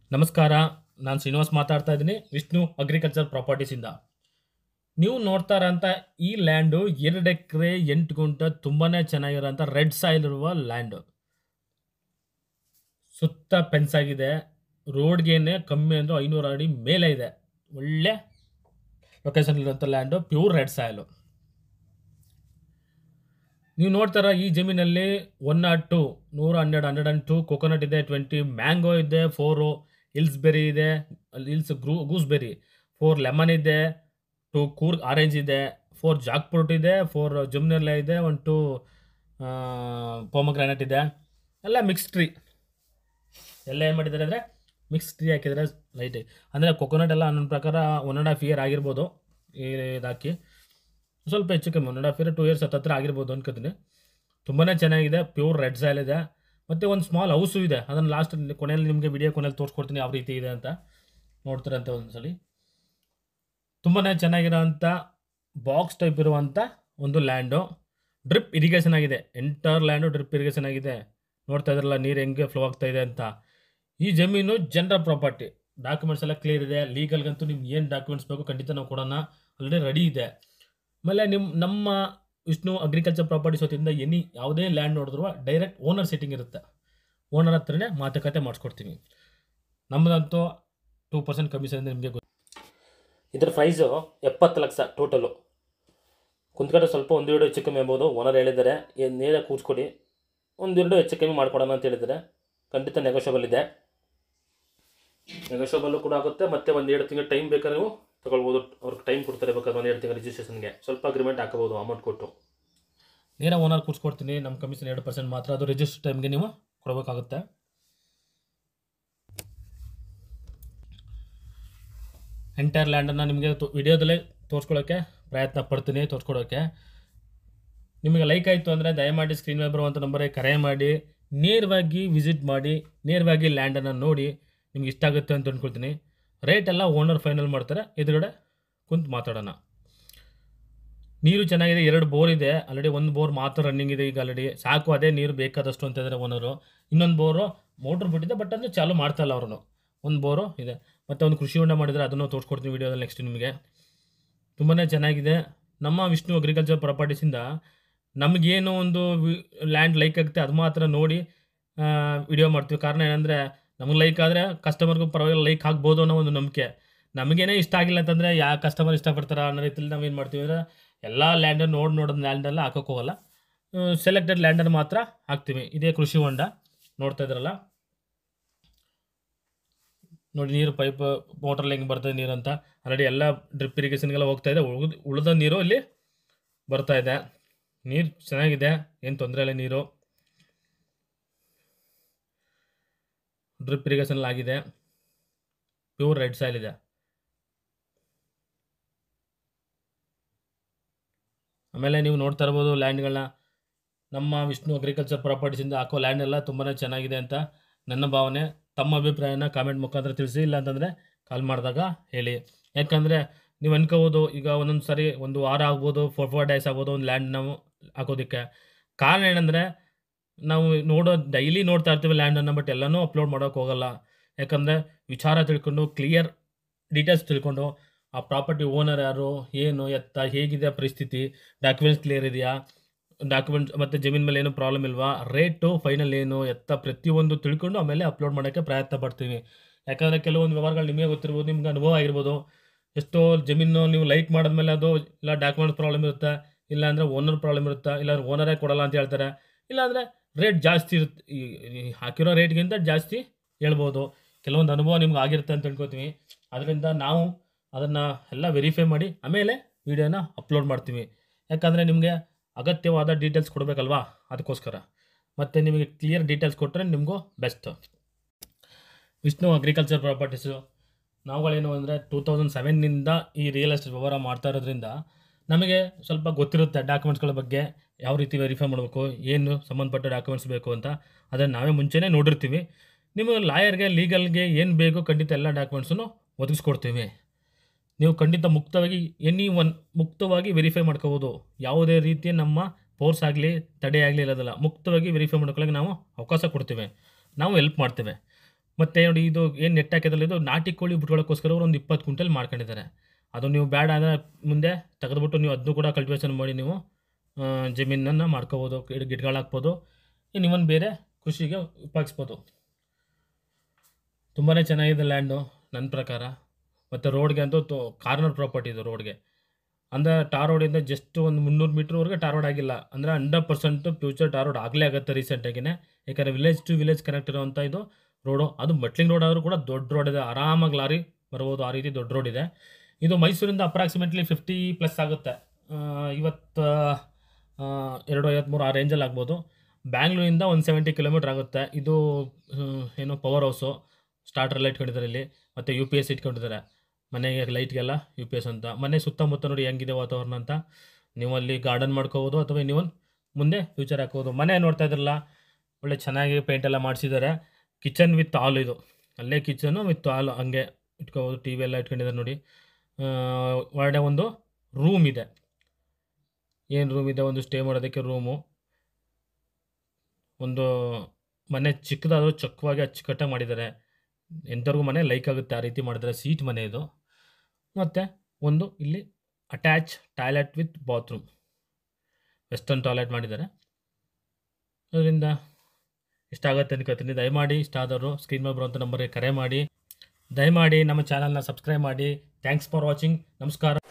ನಮಸ್ಕಾರ ನಾನು ಶ್ರೀನಿವಾಸ್ ಮಾತಾಡ್ತಾ ಇದ್ದೀನಿ ವಿಷ್ಣು ಅಗ್ರಿಕಲ್ಚರ್ ಪ್ರಾಪರ್ಟೀಸಿಂದ ನೀವು ನೋಡ್ತಾ ಇರೋಂಥ ಈ ಲ್ಯಾಂಡು ಎರಡು ಎಕರೆ ಎಂಟು ಗುಂಟ ತುಂಬಾ ಚೆನ್ನಾಗಿರೋಂಥ ರೆಡ್ ಸಾಯಿಲ್ ಇರುವ ಲ್ಯಾಂಡು ಸುತ್ತ ಫೆನ್ಸ್ ಆಗಿದೆ ರೋಡ್ಗೇನೆ ಕಮ್ಮಿ ಅಂದರೆ ಐನೂರು ಅಡಿ ಮೇಲೆ ಇದೆ ಒಳ್ಳೆ ಲೊಕೇಶನ್ ಇರುವಂಥ ಲ್ಯಾಂಡು ಪ್ಯೂರ್ ರೆಡ್ ಸಾಯಿಲು ನೀವು ನೋಡ್ತಾರ ಈ ಜಮೀನಲ್ಲಿ ಒನ್ ನಾಟ್ ಟು ನೂರ ಹನ್ನೆರಡು ಹಂಡ್ರೆಡ್ ಆ್ಯಂಡ್ ಟು ಕೊಕೊನಟ್ ಇದೆ ಟ್ವೆಂಟಿ ಮ್ಯಾಂಗೋ ಇದೆ ಫೋರು ಹಿಲ್ಸ್ ಬೆರಿ ಇದೆ ಹಿಲ್ಸ್ ಗ್ರೂ ಗೂಸ್ಬೆರಿ ಫೋರ್ ಲೆಮನ್ ಇದೆ ಟು ಕೂರ್ಗ್ ಆರೆಂಜ್ ಇದೆ ಫೋರ್ ಜಾಕ್ ಫ್ರೂಟ್ ಇದೆ ಫೋರ್ ಜುಮ್ನೆಲ್ಲ ಇದೆ ಒನ್ ಟು ಪೋಮಗ್ರಾನೆಟ್ ಇದೆ ಎಲ್ಲ ಮಿಕ್ಸ್ ಟ್ರೀ ಎಲ್ಲ ಏನು ಮಾಡಿದ್ದಾರೆ ಅಂದರೆ ಮಿಕ್ಸ್ ಟ್ರೀ ಹಾಕಿದ್ದಾರೆ ಲೈಟ್ ಅಂದರೆ ಕೊಕೊನಟ್ ಎಲ್ಲ ನನ್ನ ಪ್ರಕಾರ ಒನ್ ಆ್ಯಂಡ್ ಹಾಫ್ ಇಯರ್ ಆಗಿರ್ಬೋದು ಈ ಇದಾಕಿ ಸ್ವಲ್ಪ ಹೆಚ್ಚು ಕಮ್ಮಿ one and half year two years ಹತ್ತತ್ರ ಆಗಿರ್ಬೋದು ಅನ್ಕೋತೀನಿ ತುಂಬಾ ಚೆನ್ನಾಗಿದೆ ಪ್ಯೂರ್ ರೆಡ್ ಸಾಯಿಲ್ ಇದೆ ಮತ್ತು ಒಂದು ಸ್ಮಾಲ್ ಹೌಸು ಇದೆ ಅದನ್ನು ಲಾಸ್ಟ್ ಕೊನೆಯಲ್ಲಿ ನಿಮಗೆ ವಿಡಿಯೋ ಕೊನೆಯಲ್ಲಿ ತೋರಿಸ್ಕೊಡ್ತೀನಿ ಯಾವ ರೀತಿ ಇದೆ ಅಂತ ನೋಡ್ತೀರಂತ ಒಂದ್ಸಲಿ ತುಂಬಾ ಚೆನ್ನಾಗಿರೋಂಥ ಬಾಕ್ಸ್ ಟೈಪ್ ಇರುವಂಥ ಒಂದು ಲ್ಯಾಂಡು ಡ್ರಿಪ್ ಇರಿಗೇಷನ್ ಆಗಿದೆ ಎಂಟರ್ ಲ್ಯಾಂಡು ಡ್ರಿಪ್ ಇರಿಗೇಷನ್ ಆಗಿದೆ ನೋಡ್ತಾ ಇದ್ರಲ್ಲ ನೀರು ಹೆಂಗೆ ಫ್ಲೋ ಆಗ್ತಾ ಇದೆ ಅಂತ ಈ ಜಮೀನು ಜನರಲ್ ಪ್ರಾಪರ್ಟಿ ಡಾಕ್ಯುಮೆಂಟ್ಸ್ ಎಲ್ಲ ಕ್ಲಿಯರ್ ಇದೆ ಲೀಗಲ್ಗಂತೂ ನಿಮ್ಗೆ ಏನು ಡಾಕ್ಯುಮೆಂಟ್ಸ್ ಬೇಕು ಖಂಡಿತ ನಾವು ಕೊಡೋಣ ಆಲ್ರೆಡಿ ರೆಡಿ ಇದೆ ಆಮೇಲೆ ನಿಮ್ಮ ನಮ್ಮ ವಿಷ್ಣು ಅಗ್ರಿಕಲ್ಚರ್ ಪ್ರಾಪರ್ಟೀಸ್ ವತಿಯಿಂದ ಎನಿ ಯಾವುದೇ ಲ್ಯಾಂಡ್ ನೋಡಿದ್ರು ಡೈರೆಕ್ಟ್ ಓನರ್ ಸೆಟ್ಟಿಂಗ್ ಇರುತ್ತೆ ಓನರ್ ಹತ್ರನೇ ಮಾತುಕತೆ ಮಾಡಿಸ್ಕೊಡ್ತೀವಿ ನಮ್ಮದಂತೂ ಟೂ ಪರ್ಸೆಂಟ್ ಕಮಿಷನ್ ನಿಮಗೆ ಗೊತ್ತು ಇದ್ರ ಪ್ರೈಸು ಎಪ್ಪತ್ತು ಲಕ್ಷ ಟೋಟಲು ಕುಂತ್ಕಡೆ ಸ್ವಲ್ಪ ಒಂದೆರಡು ಹೆಚ್ಚು ಕಮ್ಮಿ ಆಗ್ಬೋದು ಓನರ್ ಹೇಳಿದ್ದಾರೆ ಏನು ನೇರ ಕೂರಿಸ್ಕೊಡಿ ಒಂದೆರಡು ಹೆಚ್ಚು ಕಮ್ಮಿ ಮಾಡ್ಕೊಡೋಣ ಅಂತ ಹೇಳಿದ್ದಾರೆ ಖಂಡಿತ ನೆಗೋಷಿಯಬಲ್ ಇದೆ ನೆಗೋಷಿಯಬಲ್ಲು ಕೂಡ ಆಗುತ್ತೆ ಮತ್ತು ಒಂದು ಎರಡು ತಿಂಗಳು ಟೈಮ್ ಬೇಕಾದ್ರೆ ನೀವು ತಗೊಳ್ಬೋದು ಅವ್ರಿಗೆ ಟೈಮ್ ಕೊಡ್ತಾರೆ ಬೇಕಾದ್ರೆ ಒಂದು ಎರಡು ತಿಂಗಳು ರಿಜಿಸ್ಟ್ರೇಷನ್ಗೆ ಸ್ವಲ್ಪ ಅಗ್ರಿಮೆಂಟ್ ಹಾಕೋಬೋದು ಅಮೌಂಟ್ ಕೊಟ್ಟು ನೇರ ಓನರ್ ಕೂರಿಸ್ಕೊಡ್ತೀನಿ ನಮ್ಮ ಕಮಿಷನ್ ಎರಡು ಪರ್ಸೆಂಟ್ ಮಾತ್ರ ಅದು ರಿಜಿಸ್ಟರ್ ಟೈಮ್ಗೆ ನೀವು ಕೊಡಬೇಕಾಗುತ್ತೆ ಎಂಟೈರ್ ಲ್ಯಾಂಡನ್ನು ನಿಮಗೆ ವಿಡಿಯೋದಲ್ಲೇ ತೋರಿಸ್ಕೊಳ್ಳೋಕ್ಕೆ ಪ್ರಯತ್ನ ಪಡ್ತೀನಿ ತೋರಿಸ್ಕೊಡೋಕ್ಕೆ ನಿಮಗೆ ಲೈಕ್ ಆಯಿತು ಅಂದರೆ ದಯಮಾಡಿ ಸ್ಕ್ರೀನ್ ಮೇಲೆ ಬರುವಂಥ ನಂಬರಿಗೆ ಕರೆ ಮಾಡಿ ನೇರವಾಗಿ ವಿಸಿಟ್ ಮಾಡಿ ನೇರವಾಗಿ ಲ್ಯಾಂಡನ್ನು ನೋಡಿ ನಿಮ್ಗೆ ಇಷ್ಟ ಆಗುತ್ತೆ ಅಂತ ಅಂದ್ಕೊಳ್ತೀನಿ ರೇಟ್ ಎಲ್ಲ ಓನರ್ ಫೈನಲ್ ಮಾಡ್ತಾರೆ ಎದುರುಗಡೆ ಕುಂತು ಮಾತಾಡೋಣ ನೀರು ಚೆನ್ನಾಗಿದೆ ಎರಡು ಬೋರ್ ಇದೆ ಆಲ್ರೆಡಿ ಒಂದು ಬೋರ್ ಮಾತ್ರ ರನ್ನಿಂಗ್ ಇದೆ ಈಗ ಆಲ್ರೆಡಿ ಸಾಕು ಅದೇ ನೀರು ಬೇಕಾದಷ್ಟು ಅಂತ ಇದ್ದಾರೆ ಓನರು ಇನ್ನೊಂದು ಬೋರು ಮೋಟ್ರ್ ಬಿಟ್ಟಿದೆ ಬಟ್ ಅಂದರೆ ಚಾಲು ಮಾಡ್ತಾ ಇಲ್ಲ ಅವರು ಒಂದು ಬೋರು ಇದೆ ಮತ್ತು ಒಂದು ಕೃಷಿ ಹೊಂಡ ಮಾಡಿದರೆ ಅದನ್ನು ತೋರಿಸ್ಕೊಡ್ತೀನಿ ವಿಡಿಯೋದಲ್ಲಿ ನೆಕ್ಸ್ಟ್ ನಿಮಗೆ ತುಂಬಾ ಚೆನ್ನಾಗಿದೆ ನಮ್ಮ ವಿಷ್ಣು ಅಗ್ರಿಕಲ್ಚರ್ ಪ್ರಾಪರ್ಟೀಸಿಂದ ನಮಗೇನು ಒಂದು ಲ್ಯಾಂಡ್ ಲೈಕ್ ಆಗುತ್ತೆ ಅದು ಮಾತ್ರ ನೋಡಿ ವಿಡಿಯೋ ಮಾಡ್ತೀವಿ ಕಾರಣ ಏನಂದರೆ ನಮಗೆ ಲೈಕ್ ಆದರೆ ಕಸ್ಟಮರ್ಗೂ ಪರವಾಗಿಲ್ಲ ಲೈಕ್ ಆಗ್ಬೋದು ಅನ್ನೋ ಒಂದು ನಂಬಿಕೆ ನಮಗೇನೆ ಇಷ್ಟ ಆಗಿಲ್ಲ ಅಂತಂದರೆ ಯಾವ ಕಸ್ಟಮರ್ ಇಷ್ಟಪಡ್ತಾರ ಅನ್ನೋ ರೀತಿಯಲ್ಲಿ ನಾವೇನು ಮಾಡ್ತೀವಿ ಅಂದರೆ ಎಲ್ಲ ಲ್ಯಾಂಡನ್ನು ನೋಡಿ ನೋಡೋದು ಲ್ಯಾಂಡೆಲ್ಲ ಹಾಕೋಕೆ ಹೋಗಲ್ಲ ಸೆಲೆಕ್ಟೆಡ್ ಲ್ಯಾಂಡನ್ನು ಮಾತ್ರ ಹಾಕ್ತೀವಿ ಇದೇ ಕೃಷಿ ಹೊಂಡ ನೋಡ್ತಾ ಇದ್ರಲ್ಲ ನೋಡಿ ನೀರು ಪೈಪ್ ಮೋಟ್ರಲ್ಲಿ ಹೆಂಗೆ ಬರ್ತದೆ ನೀರು ಅಂತ ಆಲ್ರೆಡಿ ಎಲ್ಲ ಡ್ರಿಪ್ ಇರಿಗೇಷನ್ಗೆಲ್ಲ ಹೋಗ್ತಾ ಇದೆ ಉಳಿದ ಉಳಿದ ನೀರು ಇಲ್ಲಿ ಬರ್ತಾ ಇದೆ ನೀರು ಚೆನ್ನಾಗಿದೆ ಏನು ತೊಂದರೆ ಇಲ್ಲ ನೀರು ಡ್ರಿಪ್ ಇರಿಗೇಷನ್ ಆಗಿದೆ ಪ್ಯೂರ್ ರೆಡ್ ಸಾಯಿಲ್ ಇದೆ ಆಮೇಲೆ ನೀವು ನೋಡ್ತಾ ಇರ್ಬೋದು ಲ್ಯಾಂಡ್ಗಳನ್ನ ನಮ್ಮ ವಿಷ್ಣು ಅಗ್ರಿಕಲ್ಚರ್ ಪ್ರಾಪರ್ಟೀಸಿಂದ ಹಾಕೋ ಲ್ಯಾಂಡ್ ಎಲ್ಲ ತುಂಬಾ ಚೆನ್ನಾಗಿದೆ ಅಂತ ನನ್ನ ಭಾವನೆ ತಮ್ಮ ಅಭಿಪ್ರಾಯನ ಕಾಮೆಂಟ್ ಮುಖಾಂತರ ತಿಳಿಸಿ ಇಲ್ಲ ಅಂತಂದರೆ ಕಾಲ್ ಮಾಡಿದಾಗ ಹೇಳಿ ಯಾಕಂದರೆ ನೀವು ಅನ್ಕೋಬೋದು ಈಗ ಒಂದೊಂದು ಸಾರಿ ಒಂದು ವಾರ ಆಗ್ಬೋದು ಫೋರ್ ಫೋರ್ ಡೇಸ್ ಆಗ್ಬೋದು ಒಂದು ಲ್ಯಾಂಡ್ ನಾವು ಹಾಕೋದಕ್ಕೆ ಕಾರಣ ಏನಂದರೆ ನಾವು ನೋಡೋ ಡೈಲಿ ನೋಡ್ತಾ ಇರ್ತೀವಿ ಲ್ಯಾಂಡನ್ನು ಬಟ್ ಎಲ್ಲನೂ ಅಪ್ಲೋಡ್ ಮಾಡೋಕ್ಕೆ ಹೋಗಲ್ಲ ಯಾಕಂದರೆ ವಿಚಾರ ತಿಳ್ಕೊಂಡು ಕ್ಲಿಯರ್ ಡೀಟೇಲ್ಸ್ ತಿಳ್ಕೊಂಡು ಆ ಪ್ರಾಪರ್ಟಿ ಓನರ್ ಯಾರು ಏನು ಎತ್ತ ಹೇಗಿದೆ ಪರಿಸ್ಥಿತಿ ಡಾಕ್ಯುಮೆಂಟ್ಸ್ ಕ್ಲಿಯರ್ ಇದೆಯಾ ಡಾಕ್ಯುಮೆಂಟ್ಸ್ ಮತ್ತು ಜಮೀನ್ ಮೇಲೆ ಏನು ಪ್ರಾಬ್ಲಮ್ ಇಲ್ವಾ ರೇಟು ಫೈನಲ್ ಏನು ಎತ್ತ ಪ್ರತಿಯೊಂದು ತಿಳ್ಕೊಂಡು ಆಮೇಲೆ ಅಪ್ಲೋಡ್ ಮಾಡೋಕ್ಕೆ ಪ್ರಯತ್ನ ಪಡ್ತೀವಿ ಯಾಕಂದರೆ ಕೆಲವೊಂದು ವ್ಯವಹಾರಗಳು ನಿಮಗೆ ಗೊತ್ತಿರ್ಬೋದು ನಿಮ್ಗೆ ಅನುಭವ ಆಗಿರ್ಬೋದು ಎಷ್ಟೋ ಜಮೀನು ನೀವು ಲೈಕ್ ಮಾಡಿದ್ಮೇಲೆ ಅದು ಇಲ್ಲ ಡಾಕ್ಯುಮೆಂಟ್ಸ್ ಪ್ರಾಬ್ಲಮ್ ಇರುತ್ತೆ ಇಲ್ಲ ಅಂದರೆ ಓನರ್ ಪ್ರಾಬ್ಲಮ್ ಇರುತ್ತೆ ಇಲ್ಲ ಓನರೇ ಕೊಡಲ್ಲ ಅಂತ ಹೇಳ್ತಾರೆ ಇಲ್ಲಾಂದರೆ ರೇಟ್ ಜಾಸ್ತಿ ಇರುತ್ತೆ ಈ ಈ ಹಾಕಿರೋ ರೇಟ್ಗಿಂತ ಜಾಸ್ತಿ ಹೇಳ್ಬೋದು ಕೆಲವೊಂದು ಅನುಭವ ನಿಮ್ಗೆ ಆಗಿರುತ್ತೆ ಅಂತ ತಿಳ್ಕೊತೀವಿ ಅದರಿಂದ ನಾವು ಅದನ್ನು ಎಲ್ಲ ವೆರಿಫೈ ಮಾಡಿ ಆಮೇಲೆ ವೀಡಿಯೋನ ಅಪ್ಲೋಡ್ ಮಾಡ್ತೀವಿ ಯಾಕಂದರೆ ನಿಮಗೆ ಅಗತ್ಯವಾದ ಡೀಟೇಲ್ಸ್ ಕೊಡಬೇಕಲ್ವಾ ಅದಕ್ಕೋಸ್ಕರ ಮತ್ತು ನಿಮಗೆ ಕ್ಲಿಯರ್ ಡೀಟೇಲ್ಸ್ ಕೊಟ್ಟರೆ ನಿಮಗೂ ಬೆಸ್ಟ್ ವಿಷ್ಣು ಅಗ್ರಿಕಲ್ಚರ್ ಪ್ರಾಪರ್ಟೀಸು ನಾವುಗಳೇನು ಅಂದರೆ ಟೂ ತೌಸಂಡ್ ಸೆವೆನ್ನಿಂದ ಈ ರಿಯಲ್ ಎಸ್ಟೇಟ್ ವ್ಯವಹಾರ ಮಾಡ್ತಾ ಇರೋದ್ರಿಂದ ನಮಗೆ ಸ್ವಲ್ಪ ಗೊತ್ತಿರುತ್ತೆ ಡಾಕ್ಯುಮೆಂಟ್ಸ್ಗಳ ಬಗ್ಗೆ ಯಾವ ರೀತಿ ವೆರಿಫೈ ಮಾಡಬೇಕು ಏನು ಸಂಬಂಧಪಟ್ಟ ಡಾಕ್ಯುಮೆಂಟ್ಸ್ ಬೇಕು ಅಂತ ಅದನ್ನು ನಾವೇ ಮುಂಚೆನೇ ನೋಡಿರ್ತೀವಿ ನಿಮ್ಮ ಲಾಯರ್ಗೆ ಲೀಗಲ್ಗೆ ಏನು ಬೇಕೋ ಖಂಡಿತ ಎಲ್ಲ ಡಾಕ್ಯುಮೆಂಟ್ಸನ್ನು ಒದಗಿಸ್ಕೊಡ್ತೀವಿ ನೀವು ಖಂಡಿತ ಮುಕ್ತವಾಗಿ ಎನಿ ಒನ್ ಮುಕ್ತವಾಗಿ ವೆರಿಫೈ ಮಾಡ್ಕೋಬೋದು ಯಾವುದೇ ರೀತಿ ನಮ್ಮ ಫೋರ್ಸ್ ಆಗಲಿ ತಡೆ ಆಗಲಿ ಇರೋದಿಲ್ಲ ಮುಕ್ತವಾಗಿ ವೆರಿಫೈ ಮಾಡ್ಕೊಳ್ಳೋಕೆ ನಾವು ಅವಕಾಶ ಕೊಡ್ತೇವೆ ನಾವು ಹೆಲ್ಪ್ ಮಾಡ್ತೇವೆ ಮತ್ತು ನೋಡಿ ಇದು ಏನು ನೆಟ್ ಹಾಕಿದ್ರಲ್ಲ ಇದು ನಾಟಿ ಕೋಳಿ ಬಿಟ್ಕೊಳ್ಳೋಕ್ಕೋಸ್ಕರ ಅವ್ರು ಒಂದು ಇಪ್ಪತ್ತು ಕ್ವಿಂಟಲ್ ಮಾಡ್ಕೊಂಡಿದ್ದಾರೆ ಅದು ನೀವು ಬೇಡ ಅಂದರೆ ಮುಂದೆ ತೆಗೆದುಬಿಟ್ಟು ನೀವು ಅದನ್ನು ಕೂಡ ಕಲ್ಟಿವೇಷನ್ ಮಾಡಿ ನೀವು ಆ, ಜಮೀನನ್ನು ಮಾಡ್ಕೋಬೋದು ಗಿಡ ಗಿಡಗಳು ಹಾಕ್ಬೋದು ನೀವೊಂದು ಬೇರೆ ಕೃಷಿಗೆ ಉಪಯೋಗಿಸ್ಬೋದು ತುಂಬಾ ಚೆನ್ನಾಗಿದೆ ಲ್ಯಾಂಡು ನನ್ನ ಪ್ರಕಾರ ಮತ್ತು ರೋಡ್ಗೆ ಅಂತೂ ತೊ ಕಾರ್ನರ್ ಪ್ರಾಪರ್ಟಿ ಇದು ರೋಡ್ಗೆ ಅಂದರೆ ಟಾರ್ ರೋಡಿಂದ ಜಸ್ಟ್ ಒಂದು ಮುನ್ನೂರು ಮೀಟ್ರ್ವರೆಗೆ ಟಾರ್ ರೋಡ್ ಆಗಿಲ್ಲ ಅಂದರೆ hundred percent future tar road ಆಗಲೇ ಆಗುತ್ತೆ ರೀಸೆಂಟಾಗಿನೇ ಯಾಕಂದರೆ ವಿಲೇಜ್ ಟು ವಿಲೇಜ್ ಕನೆಕ್ಟ್ ಇರೋವಂಥ ಇದು ರೋಡು ಅದು ಮಟ್ಲಿಂಗ್ ರೋಡ್ ಆದರೂ ಕೂಡ ದೊಡ್ಡ ರೋಡ್ ಇದೆ ಆರಾಮಾಗಿ ಲಾರಿ ಬರ್ಬೋದು ಆ ರೀತಿ ದೊಡ್ಡ ರೋಡ್ ಇದೆ ಇದು ಮೈಸೂರಿಂದ ಅಪ್ರಾಕ್ಸಿಮೇಟ್ಲಿ ಫಿಫ್ಟಿ ಪ್ಲಸ್ ಆಗುತ್ತೆ ಆ, ಇವತ್ತು ಆ, ಎರಡು ಐವತ್ತ್ಮೂರು ಆ ರೇಂಜಲ್ಲಿ ಆಗ್ಬೋದು ಬ್ಯಾಂಗ್ಳೂರಿಂದ ಒಂದು ಸೆವೆಂಟಿ ಕಿಲೋಮೀಟ್ರ್ ಆಗುತ್ತೆ ಇದು ಆ, ಏನು ಪವರ್ ಹೌಸು ಸ್ಟಾರ್ಟರ್ ಇಟ್ಕೊಂಡಿದ್ದಾರೆ ಇಲ್ಲಿ ಮತ್ತು ಯು ಪಿ ಎಸ್ ಇಟ್ಕೊಂಡಿದ್ದಾರೆ ಮನೆಗೆ ಲೈಟ್ಗೆಲ್ಲ ಯು ಪಿ ಎಸ್ ಅಂತ ಮನೆ ಸುತ್ತಮುತ್ತ ನೋಡಿ ಹೆಂಗಿದೆ ವಾತಾವರಣ ಅಂತ ನೀವು ಅಲ್ಲಿ ಗಾರ್ಡನ್ ಮಾಡ್ಕೋಬೋದು ಅಥವಾ ನೀವು ಮುಂದೆ ಫ್ಯೂಚರ್ ಹಾಕೋಬೋದು ಮನೆ ನೋಡ್ತಾ ಇದ್ರಲ್ಲ ಒಳ್ಳೆ ಚೆನ್ನಾಗಿ ಪೇಂಟ್ ಎಲ್ಲ ಮಾಡಿಸಿದ್ದಾರೆ ಕಿಚನ್ ವಿತ್ ಹಾಲ್ ಇದು ಅಲ್ಲೇ ಕಿಚನು ವಿತ್ ಹಾಲ್ ಹಂಗೆ ಇಟ್ಕೋಬೋದು ಟಿ ವಿ ಎಲ್ಲ ಇಟ್ಕೊಂಡಿದ್ದಾರೆ ನೋಡಿ ಆ, ಒಳಗಡೆ ಒಂದು ರೂಮ್ ಇದೆ ಏನು ರೂಮ್ ಇದೆ ಒಂದು ಸ್ಟೇ ಮಾಡೋದಕ್ಕೆ ರೂಮು ಒಂದು ಮನೆ ಚಿಕ್ಕದಾದರೂ ಚೊಕ್ಕವಾಗಿ ಅಚ್ಚುಕಟ್ಟಾಗಿ ಮಾಡಿದ್ದಾರೆ ಎಂಥವ್ರಿಗೂ ಮನೆ ಲೈಕ್ ಆಗುತ್ತೆ ಆ ರೀತಿ ಮಾಡಿದ್ದಾರೆ ಸೀಟ್ ಮನೆ ಇದು ಮತ್ತು ಒಂದು ಇಲ್ಲಿ attach toilet with bathroom western toilet ಮಾಡಿದ್ದಾರೆ ಅದರಿಂದ ಇಷ್ಟ ಆಗುತ್ತೆ ಅನ್ಕೋತೀನಿ ದಯಮಾಡಿ ಇಷ್ಟ ಆದವರು ಸ್ಕ್ರೀನ್ ಮೇಲೆ ಬರುವಂಥ ನಂಬರ್ಗೆ ಕರೆ ಮಾಡಿ ದಯಮಾಡಿ ನಮ್ಮ ಚಾನಲ್ನ ಸಬ್ಸ್ಕ್ರೈಬ್ ಮಾಡಿ ಥ್ಯಾಂಕ್ಸ್ ಫಾರ್ ವಾಚಿಂಗ್ ನಮಸ್ಕಾರ